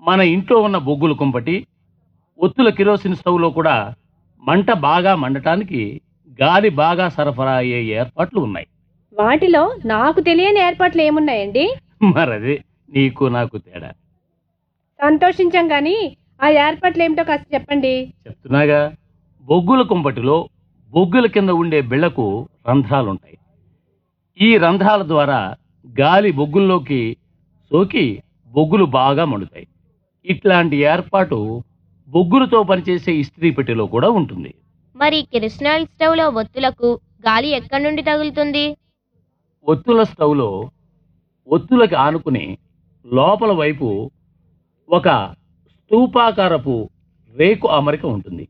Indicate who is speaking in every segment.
Speaker 1: మన ఇంట్లో ఉన్న బొగ్గుల కుంపటి ఒత్తుల కిరోసిన్ స్టవ్లో కూడా మంట బాగా మండటానికి గాలి బాగా సరఫరా అయ్యే ఏర్పాట్లు ఉన్నాయి
Speaker 2: వాటిలో నాకు తెలియని ఏర్పాట్లు ఏమున్నాయండి
Speaker 1: మరదే నీకు నాకు తేడా
Speaker 2: సంతోషించాం కానీ ఆ ఏర్పాట్లు ఏమిటో కాస్త చెప్పండి
Speaker 1: చెప్తున్నాగా బొగ్గుల కుంపటిలో బొగ్గుల కింద ఉండే బిళ్లకు రంధ్రాలుంటాయి ఈ రంధ్రాల ద్వారా గాలి బొగ్గుల్లోకి సోకి బొగ్గులు బాగా మండుతాయి ఇట్లాంటి ఏర్పాటు బొగ్గులతో పనిచేసే ఇస్త్రీ పెట్టెలో కూడా ఉంటుంది
Speaker 3: మరి కిరసనాయిల్ స్టవ్లో ఒత్తులకు గాలి ఎక్కడి నుండి తగులుతుంది
Speaker 1: ఒత్తుల స్టవ్లో ఒత్తులకి ఆనుకుని లోపల వైపు ఒక స్తూపాకారపు రేకు అమరిక ఉంటుంది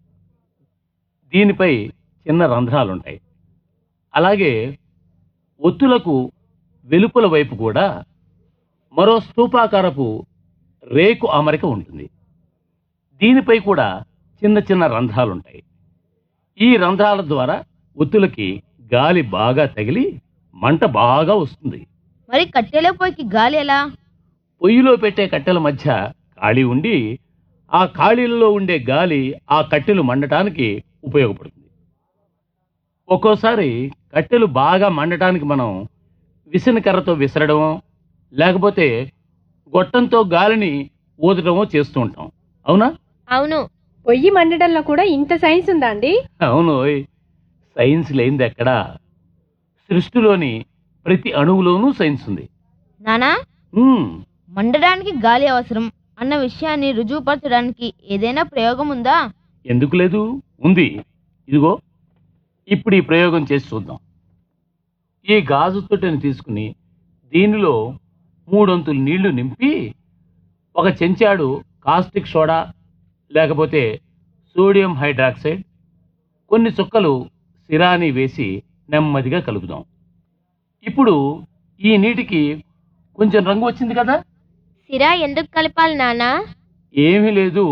Speaker 1: దీనిపై చిన్న రంధ్రాలుంటాయి అలాగే ఒత్తులకు వెలుపల వైపు కూడా మరో స్తూపాకారపు రేకు అమరిక ఉంటుంది దీనిపై కూడా చిన్న చిన్న రంధ్రాలుంటాయి ఈ రంధ్రాల ద్వారా ఒత్తులకి గాలి బాగా తగిలి మంట బాగా వస్తుంది
Speaker 3: మరి కట్టెలో పోయికి గాలి ఎలా
Speaker 1: పొయ్యిలో పెట్టే కట్టెల మధ్య ఖాళీ ఉండి ఆ ఖాళీలలో ఉండే గాలి ఆ కట్టెలు మండటానికి ఉపయోగపడుతుంది ఒక్కోసారి కట్టెలు బాగా మండటానికి మనం విసనకర్రతో విసరడమో లేకపోతే గొట్టంతో గాలిని ఊదటమో చేస్తూ ఉంటాం అవునా
Speaker 3: అవును
Speaker 2: పొయ్యి మండడంలో కూడా ఇంత సైన్స్ ఉందా అండి
Speaker 1: అవును ఓయ్. సైన్స్ లేనిది ఎక్కడా సృష్టిలోని ప్రతి అణువులోనూ సైన్స్ ఉంది
Speaker 3: నానా
Speaker 1: ఉమ్,
Speaker 3: మండడానికి గాలి అవసరం అన్న విషయాన్ని రుజువుపరచడానికి ఏదైనా ప్రయోగం ఉందా
Speaker 1: ఎందుకు లేదు ఉంది ఇదిగో ఇప్పుడు ఈ ప్రయోగం చేసి చూద్దాం ఈ గాజు తొట్టెని తీసుకుని దీనిలో మూడొంతులు నీళ్లు నింపి ఒక చెంచాడు కాస్టిక్ సోడా లేకపోతే సోడియం హైడ్రాక్సైడ్ కొన్ని చుక్కలు సిరాని వేసి నెమ్మదిగా కలుపుదాం ఇప్పుడు ఈ నీటికి కొంచెం రంగు వచ్చింది కదా
Speaker 3: సిరా ఎందుకు కలపాలి నానా
Speaker 1: ఏమీ లేదు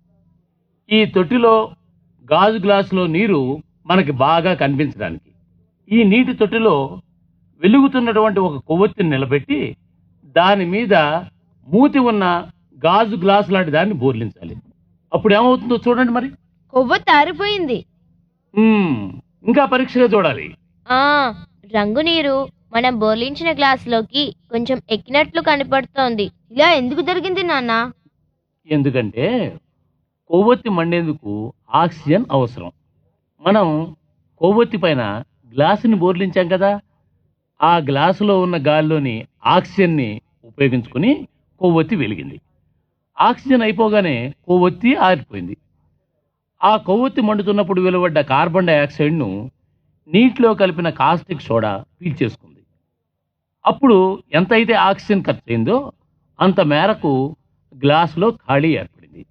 Speaker 1: ఈ తొట్టిలో గాజు గ్లాసులో నీరు మనకి బాగా కనిపించడానికి ఈ నీటి తొట్టిలో వెలుగుతున్నటువంటి ఒక కొవ్వొత్తిని నిలబెట్టి దాని మీద మూతి ఉన్న గాజు గ్లాసు లాంటి దాన్ని బోర్లించాలి అప్పుడు ఏమవుతుందో చూడండి మరి
Speaker 3: కొవ్వొత్తి ఆరిపోయింది
Speaker 1: మ్మ్, ఇంకా పరీక్షగా చూడాలి
Speaker 3: ఆ రంగు నీరు మనం బోర్లించిన గ్లాసులోకి కొంచెం ఎక్కినట్లు కనపడుతోంది ఇలా ఎందుకు జరిగింది నాన్న
Speaker 1: ఎందుకంటే కొవ్వొత్తి మండేందుకు ఆక్సిజన్ అవసరం మనం కొవ్వొత్తి పైన గ్లాసుని బోర్లించాం కదా ఆ గ్లాసులో ఉన్న గాలిలోని ఆక్సిజన్ని ఉపయోగించుకుని కొవ్వొత్తి వెలిగింది ఆక్సిజన్ అయిపోగానే కొవ్వొత్తి ఆరిపోయింది ఆ కొవ్వొత్తి మండుతున్నప్పుడు వెలువడ్డ కార్బన్ డైఆక్సైడ్ను నీటిలో కలిపిన కాస్టిక్ సోడా పీల్చేసుకుంది అప్పుడు ఎంతైతే ఆక్సిజన్ ఖర్చు అయిందో అంత మేరకు గ్లాసులో ఖాళీ ఏర్పడింది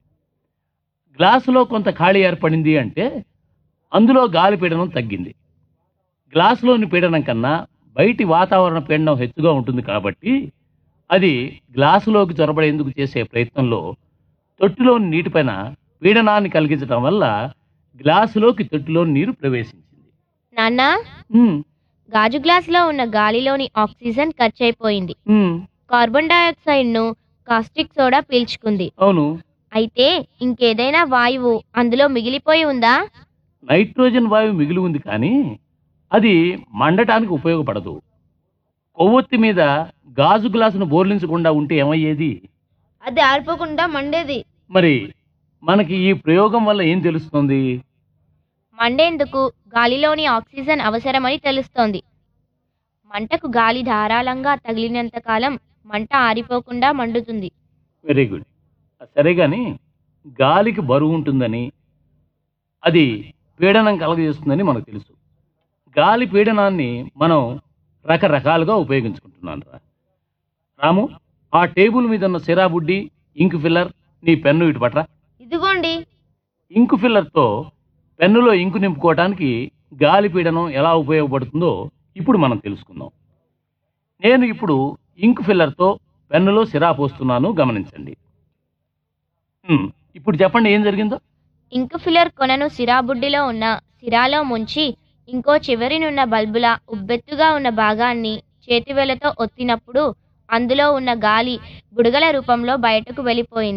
Speaker 1: గ్లాసులో కొంత ఖాళీ ఏర్పడింది అంటే అందులో గాలి పీడనం తగ్గింది గ్లాసులోని పీడనం కన్నా బయటి వాతావరణ పీడనం హెచ్చుగా ఉంటుంది కాబట్టి అది గ్లాసులోకి చొరబడేందుకు చేసే ప్రయత్నంలో తొట్టిలోని నీటిపైన పీడనాన్ని కలిగించడం వల్ల గ్లాసులోకి తొట్టిలోని నీరు ప్రవేశించింది
Speaker 3: నాన్న
Speaker 1: ఉమ్,
Speaker 3: గాజు గ్లాసులో ఉన్న గాలిలోని ఆక్సిజన్ ఖర్చయిపోయింది
Speaker 1: ఉమ్,
Speaker 3: కార్బన్ డయాక్సైడ్ ను కాస్టిక్ సోడా పీల్చుకుంది
Speaker 1: అవును
Speaker 3: అయితే ఇంకేదైనా వాయువు అందులో మిగిలిపోయి ఉందా
Speaker 1: నైట్రోజన్ వాయువు మిగిలి ఉంది కానీ అది మండటానికి ఉపయోగపడదు కొవ్వొత్తి మీద గాజు గ్లాసును బోర్లించకుండా ఉంటే ఏమయ్యేది
Speaker 3: అది ఆరిపోకుండా మండేది
Speaker 1: మరి మనకి ఈ ప్రయోగం వల్ల ఏం తెలుస్తుంది
Speaker 3: మండేందుకు గాలిలోని ఆక్సిజన్ అవసరమని తెలుస్తోంది మంటకు గాలి ధారాళంగా తగిలినంత కాలం మంట ఆరిపోకుండా మండుతుంది
Speaker 1: వెరీ గుడ్ సరే కానీ గాలికి బరువు ఉంటుందని అది పీడనం కలగజేస్తుందని మనకు తెలుసు గాలి పీడనాన్ని మనం రకరకాలుగా ఉపయోగించుకుంటున్నాను రా రాము ఆ టేబుల్ మీద ఉన్న సిరా బుడ్డి ఇంక్ ఫిల్లర్ నీ పెన్ను ఇటు పట్రా
Speaker 3: ఇదిగోండి
Speaker 1: ఇంకు ఫిల్లర్తో పెన్నులో ఇంకు నింపుకోవడానికి గాలి పీడనం ఎలా ఉపయోగపడుతుందో ఇప్పుడు మనం తెలుసుకుందాం నేను ఇప్పుడు ఇంకు ఫిల్లర్తో పెన్నులో సిరా పోస్తున్నాను గమనించండి ఉమ్, ఇప్పుడు చెప్పండి ఏం జరిగిందో
Speaker 3: ఇంక్ ఫిల్లర్ కొనను సిరాబుడ్డిలో ఉన్న సిరాలో ముంచి ఇంకో చివరినున్న బల్బుల ఉబ్బెత్తుగా ఉన్న భాగాన్ని చేతివేలతో ఒత్తినప్పుడు అందులో ఉన్న గాలి బుడగల రూపంలో బయటకు వెళ్ళిపోయింది